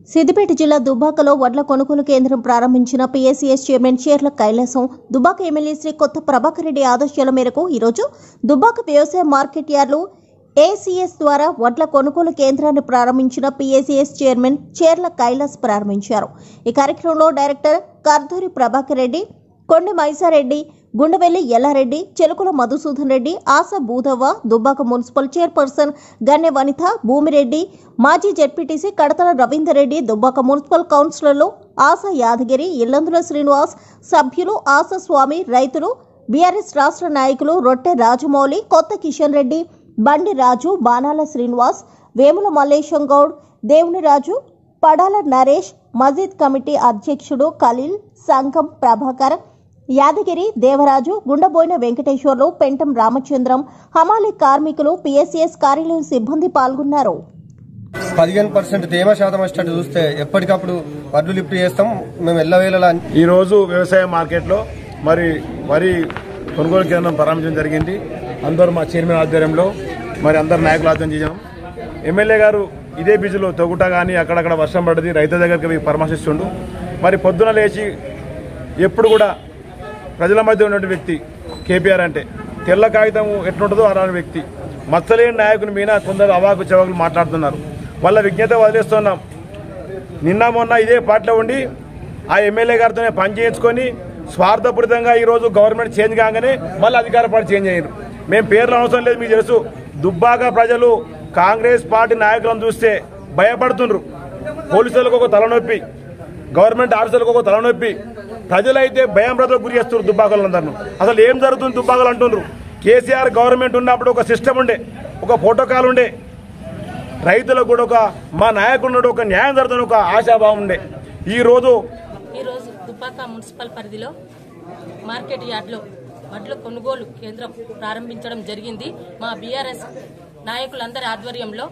సిద్దిపేట జిల్లా దుబ్బాకలో వడ్ల కొనుగోలు కేంద్రం ప్రారంభించిన PSCS chairman Cheerla Kailasam Dubbaka MLA Shri Kotha Prabhakar Reddy ఆదేశాల మేరకు ఈరోజు దుబ్బాక వ్యవసాయ మార్కెట్ యార్డులో ఏసీఎస్ ద్వారా వడ్ల కొనుగోలు కేంద్రాన్ని ప్రారంభించిన పీఏసీఎస్ చైర్మన్ చీర్ల కైలాస్ ప్రారంభించారు ఈ కార్యక్రమంలో director కర్దూరి Prabhakar Reddy Konda Maisareddy Gundevelli Ellareddy Chelukula Madhusudan Reddy Asha Bhudavva Dubbaka municipal chairperson Ganne Vanitha Bhumireddy మాజీ జెడ్పీటీసీ కడతల రవీందర్ రెడ్డి దుబ్బాక మున్సిపల్ కౌన్సిలర్లు ఆశ యాదగిరి ఇల్లందుల శ్రీనివాస్ సభ్యులు ఆశ స్వామి రైతులు బీఆర్ఎస్ రాష్ట్ర నాయకులు రొట్టె రాజమౌళి కొత్త కిషన్ రెడ్డి బండి రాజు బాణాల శ్రీనివాస్ వేముల మల్లేశం గౌడ్ దేవుని రాజు పడాల నరేష్ మజీద్ కమిటీ అధ్యక్షుడు ఖలీల్ సంఘం ప్రభాకర్ యాదగిరి దేవరాజు గుండబోయిన వెంకటేశ్వర్లు పెంటం రామచంద్రం హమాలి కార్మికులు పిఎస్సిఎస్ కార్యాలయం సిబ్బంది పాల్గొన్నారు పదిహేను పర్సెంట్ తేమ శాతం వచ్చేటట్టు చూస్తే ఎప్పటికప్పుడు వడ్లు లిఫ్ట్ చేస్తాం మేము ఎల్లవేళలా ఈ రోజు వ్యవసాయ మార్కెట్లో మరి వరి కొనుగోలు కేంద్రం ప్రారంభించడం జరిగింది అందరూ మా చైర్మన్ ఆధ్వర్యంలో మరి అందరు నాయకుల ఆధ్వర్యం చేసాం ఎమ్మెల్యే గారు ఇదే బీచ్లో తొగుట కానీ అక్కడక్కడ వర్షం పడ్డది రైతుల దగ్గరికి పోయి పరామర్శిస్తుండు మరి పొద్దున లేచి ఎప్పుడు కూడా ప్రజల మధ్య ఉన్నటువంటి వ్యక్తి కేపీఆర్ అంటే తెల్ల కాగితం ఎట్లుంటుందో అలాంటి వ్యక్తి మచ్చలేని నాయకుని మీద కొందరు అవాకు చవాకులు మాట్లాడుతున్నారు వాళ్ళ విజ్ఞత వదిలేస్తున్నాం నిన్న మొన్న ఇదే పార్టీలో ఉండి ఆ ఎమ్మెల్యే గారితోనే పని చేయించుకొని స్వార్థపూరితంగా ఈరోజు గవర్నమెంట్ చేంజ్ కాగానే మళ్ళీ అధికార పార్టీ చేంజ్ అయ్యారు మేము పేర్లు అవసరం లేదు మీకు తెలుసు దుబ్బాక ప్రజలు కాంగ్రెస్ పార్టీ నాయకులను చూస్తే భయపడుతుండ్రు పోలీసులకు ఒక తలనొప్పి గవర్నమెంట్ ఆఫీసర్లకు ఒక తలనొప్పి ప్రజలైతే భయం బ్రతకు గురి చేస్తున్నారు దుబ్బాకలందరూ అసలు ఏం జరుగుతుంది దుబ్బాకలు అంటున్నారు కేసీఆర్ గవర్నమెంట్ ఉన్నప్పుడు ఒక సిస్టమ్ ఉండే ఒక ప్రోటోకాల్ ఉండే రైతులకు కూడా ఒక మా నాయకుడు ఒక న్యాయం జరుగుతున్న ఒక ఆశాభావం ఉండే ఈ రోజు ఈరోజు దుబ్బాక మున్సిపల్ పరిధిలో మార్కెట్ యార్డ్లో వడ్ల కొనుగోలు కేంద్రం ప్రారంభించడం జరిగింది మా బీఆర్ఎస్ నాయకులందరి ఆధ్వర్యంలో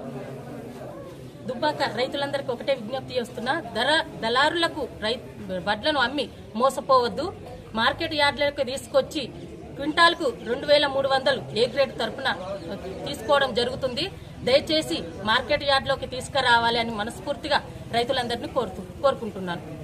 దుబ్బాక రైతులందరికీ ఒకటే విజ్ఞప్తి చేస్తున్నా ధర దళారులకు రై వడ్లను అమ్మి మోసపోవద్దు మార్కెట్ యార్డులకు తీసుకొచ్చి క్వింటాల్కు రెండు వేల మూడు వందలు ఏ గ్రేడ్ తరపున తీసుకోవడం జరుగుతుంది దయచేసి మార్కెట్ యార్డ్లోకి తీసుకురావాలి అని మనస్ఫూర్తిగా రైతులందరినీ కోరుతూ కోరుకుంటున్నాను